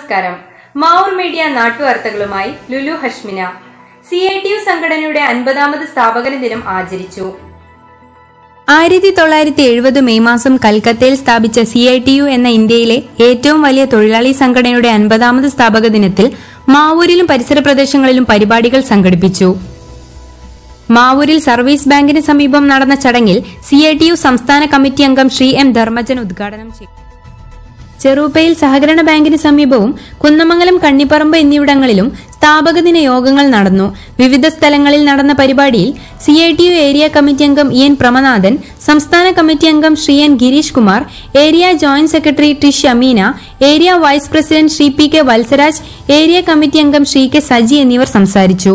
നമസ്കാരം മാവൂർ മീഡിയ നാട്ടുവാർത്തകളുമായി Lulu Hashmina C I T U സംഘടനയുടെ അൻപതാമത് സ്ഥാപകന ദിനം ആചരിച്ചു ആയിരത്തി തൊള്ളായിരത്തി എഴുപത് മെയ് മാസം കൽക്കത്തയിൽ സ്ഥാപിച്ച സി ഐ ടി യു എന്ന ഇന്ത്യയിലെ ഏറ്റവും വലിയ തൊഴിലാളി സംഘടനയുടെ അൻപതാമത് സ്ഥാപക ദിനത്തിൽ മാവൂരിലും പരിസര പ്രദേശങ്ങളിലും പരിപാടികൾ സംഘടിപ്പിച്ചു മാവൂരിൽ സർവീസ് ബാങ്കിന് സമീപം നടന്ന ചടങ്ങിൽ സി ഐ ടി യു സംസ്ഥാന കമ്മിറ്റി അംഗം ശ്രീ എം ധർമ്മജൻ ഉദ്ഘാടനം ചെയ്തു ചെറുപ്പയിൽ സഹകരണ ബാങ്കിന് സമീപവും കുന്നമംഗലം കണ്ണിപ്പറമ്പ് എന്നിവിടങ്ങളിലും സ്ഥാപക ദിന യോഗങ്ങൾ നടന്നു വിവിധ സ്ഥലങ്ങളിൽ നടന്ന പരിപാടിയിൽ C I T U area committee അംഗം ഇ എൻ പ്രമനാഥൻ സംസ്ഥാന കമ്മിറ്റി അംഗം Shri N Girish Kumar area joint secretary T Shameena area vice president Shri P K Valsaraj area committee അംഗം ശ്രീ കെ സജി എന്നിവർ സംസാരിച്ചു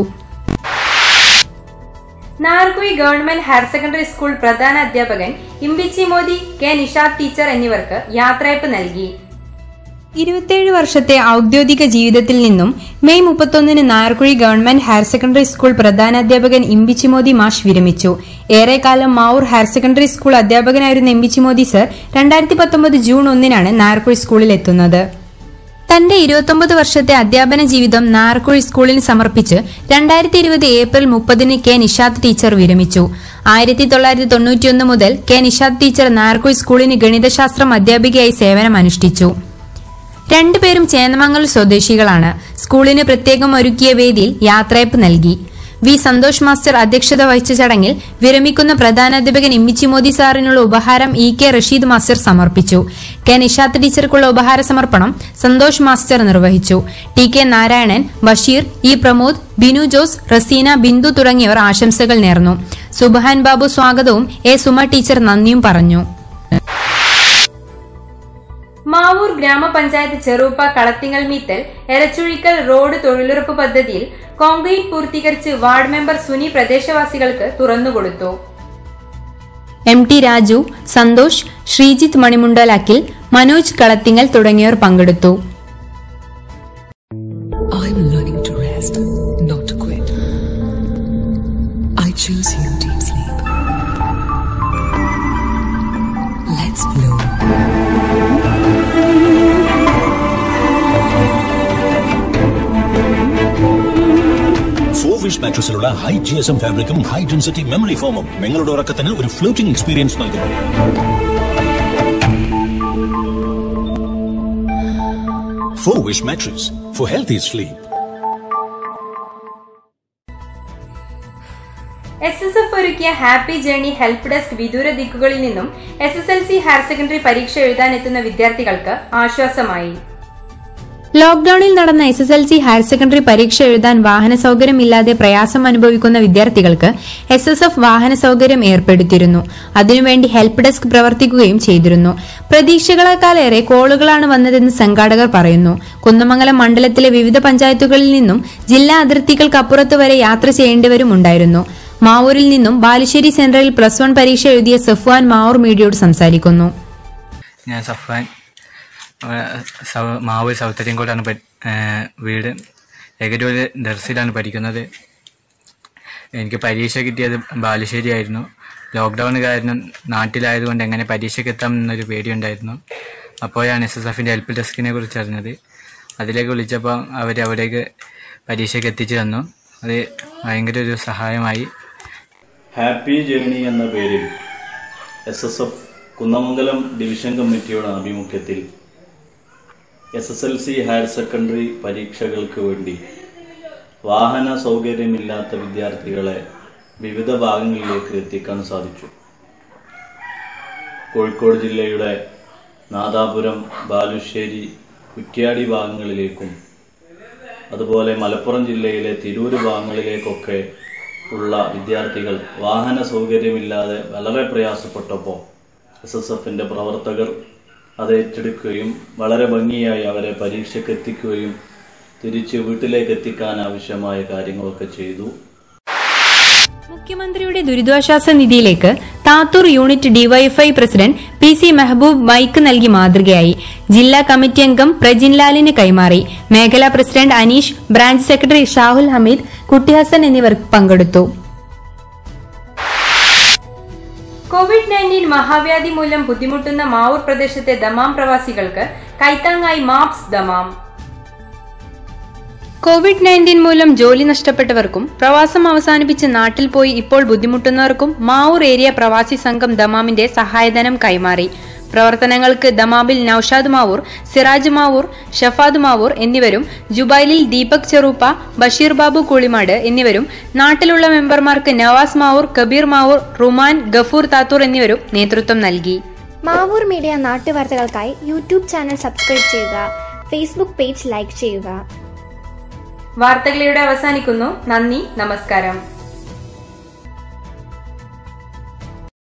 നാർക്കുയി ഗവൺമെന്റ് ഹയർ സെക്കൻഡറി സ്കൂൾ പ്രധാന അധ്യാപകൻ ഇമ്പിച്ചി മോദി കെ നിഷാദ് ടീച്ചർ എന്നിവർക്ക് യാത്രയപ്പ് നൽകി ഇരുപത്തിയേഴ് വർഷത്തെ ഔദ്യോഗിക ജീവിതത്തിൽ നിന്നും മെയ് മുപ്പത്തൊന്നിന് Nayarkuzhi government higher secondary school പ്രധാനാധ്യാപകൻ ഇമ്പിച്ചിമോദി മാഷ് വിരമിച്ചു ഏറെക്കാലം മാവൂർ ഹയർ സെക്കൻഡറി സ്കൂൾ അധ്യാപകനായിരുന്ന ഇമ്പിച്ചിമോദി സർ രണ്ടായിരത്തി പത്തൊമ്പത് ജൂൺ ഒന്നിനാണ് നായർക്കുഴി സ്കൂളിൽ എത്തുന്നത് തന്റെ ഇരുപത്തൊമ്പത് വർഷത്തെ അധ്യാപന ജീവിതം നാർക്കുഴി സ്കൂളിന് സമർപ്പിച്ച് രണ്ടായിരത്തി ഇരുപത് ഏപ്രിൽ മുപ്പതിന് കെ നിഷാദ് ടീച്ചർ വിരമിച്ചു ആയിരത്തി തൊള്ളായിരത്തി തൊണ്ണൂറ്റിയൊന്ന് മുതൽ കെ നിഷാദ് ടീച്ചർ നാർക്കുഴി സ്കൂളിന് ഗണിതശാസ്ത്രം അധ്യാപികയായി സേവനം അനുഷ്ഠിച്ചു രണ്ടുപേരും ചേന്നമംഗൽ സ്വദേശികളാണ് സ്കൂളിന് പ്രത്യേകം ഒരുക്കിയ വേദിയിൽ യാത്രയപ്പ് നൽകി വി സന്തോഷ് മാസ്റ്റർ അധ്യക്ഷത വഹിച്ച ചടങ്ങിൽ വിരമിക്കുന്ന പ്രധാനാധ്യാപകൻ ഇമ്മിച്ചി മോദി സാറിനുള്ള ഉപഹാരം ഇ കെ റഷീദ് മാസ്റ്റർ സമർപ്പിച്ചു കെ നിഷാത്ത് ടീച്ചർക്കുള്ള ഉപഹാര സമർപ്പണം സന്തോഷ് മാസ്റ്റർ നിർവഹിച്ചു T K Narayanan Basheer E Pramod Binu Jose Raseena Bindu തുടങ്ങിയവർ ആശംസകൾ നേർന്നു സുബഹാൻ ബാബു സ്വാഗതവും എ സുമ ടീച്ചർ നന്ദിയും പറഞ്ഞു മാവൂർ ഗ്രാമപഞ്ചായത്ത് ചെറുപ്പ കളത്തിങ്ങൽ മീത്തൽ എരച്ചുഴിക്കൽ റോഡ് തൊഴിലുറപ്പ് പദ്ധതിയിൽ കോൺക്രീറ്റ് പൂർത്തീകരിച്ച് വാർഡ് മെമ്പർ സുനി പ്രദേശവാസികൾക്ക് തുറന്നുകൊടുത്തു എം ടി രാജു സന്തോഷ് ശ്രീജിത്ത് മണിമുണ്ടലാക്കിൽ മനോജ് കളത്തിങ്ങൽ തുടങ്ങിയവർ പങ്കെടുത്തു I'm learning to rest, not to quit. I choose you, deep sleep. Let's flow. For wish മാട്രസിലുള്ള ഹൈ ജി എസ് എം ഫാബ്രിക്കും ഹൈ ഡെൻസിറ്റി മെമ്മറി ഫോമും നിങ്ങളുടെ ഉറക്കത്തിന് ഒരു ഫ്ലോട്ടിംഗ് എക്സ്പീരിയൻസ് നൽകുന്നു for wish mattress for healthy sleep S S F ഒരുക്കിയ happy journey help desk വിദൂര ദിക്കുകളിൽ നിന്നും S S L C higher secondary പരീക്ഷ എഴുതാനെത്തുന്ന വിദ്യാർത്ഥികൾക്ക് ആശ്വാസമായി ലോക്ഡൌണിൽ നടന്ന S S L C higher secondary പരീക്ഷ എഴുതാൻ വാഹന സൗകര്യമില്ലാതെ പ്രയാസം അനുഭവിക്കുന്ന വിദ്യാർത്ഥികൾക്ക് എസ് എസ് എഫ് വാഹന സൗകര്യം ഏർപ്പെടുത്തിയിരുന്നു അതിനുവേണ്ടി ഹെൽപ്പ് ഡെസ്ക് പ്രവർത്തിക്കുകയും ചെയ്തിരുന്നു പ്രതീക്ഷകളെക്കാളേറെ കോളുകളാണ് വന്നതെന്ന് സംഘാടകർ പറയുന്നു കുന്നമംഗലം മണ്ഡലത്തിലെ വിവിധ പഞ്ചായത്തുകളിൽ നിന്നും ജില്ലാ അതിർത്തികൾക്കപ്പുറത്ത് വരെ യാത്ര ചെയ്യേണ്ടവരുമുണ്ടായിരുന്നു മാവൂരിൽ നിന്നും ബാലുശ്ശേരി സെൻട്രലിൽ പ്ലസ് വൺ പരീക്ഷ എഴുതിയ സഫ്വാൻ മാവൂർ മീഡിയയോട് സംസാരിക്കുന്നു ഞാൻ സഫാൻ ഏഹ് സൗ- മാവൂർ സൗത്തരിയങ്കോടാണ് പ- ഏഹ് വീട് എഗരൂര് ദർസിലാണ് പഠിക്കുന്നത് എനിക്ക് പരീക്ഷ കിട്ടിയത് ബാലുശ്ശേരി ആയിരുന്നു ലോക്ക്ഡൗൺ കാരണം നാട്ടിലായതുകൊണ്ട് എങ്ങനെ പരീക്ഷയ്ക്ക് എത്താം എന്നൊരു പേടിയുണ്ടായിരുന്നു അപ്പോഴാണ് എസ് എസ് എഫിൻ്റെ ഹെൽപ്പ് ഡെസ്കിനെ കുറിച്ച് അറിഞ്ഞത് അതിലേക്ക് വിളിച്ചപ്പോൾ അവർ അവിടേക്ക് പരീക്ഷയ്ക്ക് എത്തിച്ചു തന്നു അത് ഭയങ്കര ഒരു സഹായമായി ഹാപ്പി ജേണി എന്ന പേരിൽ S S F Kunnamangalam division കമ്മിറ്റിയുടെ ആഭിമുഖ്യത്തിൽ S S L C higher secondary പരീക്ഷകൾക്ക് വേണ്ടി വാഹന സൗകര്യമില്ലാത്ത വിദ്യാർത്ഥികളെ വിവിധ ഭാഗങ്ങളിലേക്ക് എത്തിക്കാൻ സാധിച്ചു കോഴിക്കോട് ജില്ലയുടെ നാദാപുരം ബാലുശ്ശേരി കുറ്റ്യാടി ഭാഗങ്ങളിലേക്കും അതുപോലെ മലപ്പുറം ജില്ലയിലെ തിരൂര് ഭാഗങ്ങളിലേക്കൊക്കെ ഉള്ള വിദ്യാർത്ഥികൾ വാഹന സൗകര്യമില്ലാതെ വളരെ പ്രയാസപ്പെട്ടപ്പോൾ എസ് എസ് എഫിൻ്റെ പ്രവർത്തകർ അത് ഏറ്റെടുക്കുകയും വളരെ ഭംഗിയായി അവരെ പരീക്ഷയ്ക്ക് എത്തിക്കുകയും തിരിച്ച് വീട്ടിലേക്ക് എത്തിക്കാൻ ആവശ്യമായ കാര്യങ്ങളൊക്കെ ചെയ്തു മുഖ്യമന്ത്രിയുടെ ദുരിതാശ്വാസ നിധിയിലേക്ക് Thathoor unit DYFI president P C Mehaboob mike നൽകി മാതൃകയായി ജില്ലാ കമ്മിറ്റി അംഗം പ്രജിൻലാലിന് കൈമാറി മേഖലാ president Aneesh branch secretary Shahul Hameed Kuttihasan എന്നിവർ പങ്കെടുത്തു കോവിഡ് നയൻറ്റീൻ മഹാവ്യാധി മൂലം ബുദ്ധിമുട്ടുന്ന മാവൂർ പ്രദേശത്തെ ദമാം പ്രവാസികൾക്ക് കൈത്താങ്ങായി മാപ്സ് ദമാം കോവിഡ് നയൻറ്റീൻ മൂലം ജോലി നഷ്ടപ്പെട്ടവർക്കും പ്രവാസം അവസാനിപ്പിച്ച് നാട്ടിൽ പോയി ഇപ്പോൾ ബുദ്ധിമുട്ടുന്നവർക്കും മാവൂർ ഏരിയ പ്രവാസി സംഘം ദമാമിന്റെ സഹായധനം കൈമാറി പ്രവർത്തനങ്ങൾക്ക് ദമാമിൽ നൌഷാദ് മാവൂർ സിറാജ് മാവൂർ ഷഫാദ് മാവൂർ എന്നിവരും ജുബൈലിൽ ദീപക് ചെറൂപ്പ ബഷീർ ബാബു കൂളിമാട് എന്നിവരും നാട്ടിലുള്ള മെമ്പർമാർക്ക് നവാസ് മാവൂർ കബീർ മാവൂർ റുമാൻ ഗഫൂർ താത്തൂർ എന്നിവരും നേതൃത്വം നൽകി മാവൂർ മീഡിയ നാട്ടുവാർത്തകൾക്കായി യൂട്യൂബ് ചാനൽ സബ്സ്ക്രൈബ് ചെയ്യുക ഫേസ്ബുക്ക് പേജ് ലൈക്ക് ചെയ്യുക വാർത്തകളിലൂടെ അവസാനിക്കുന്നു നന്ദി നമസ്കാരം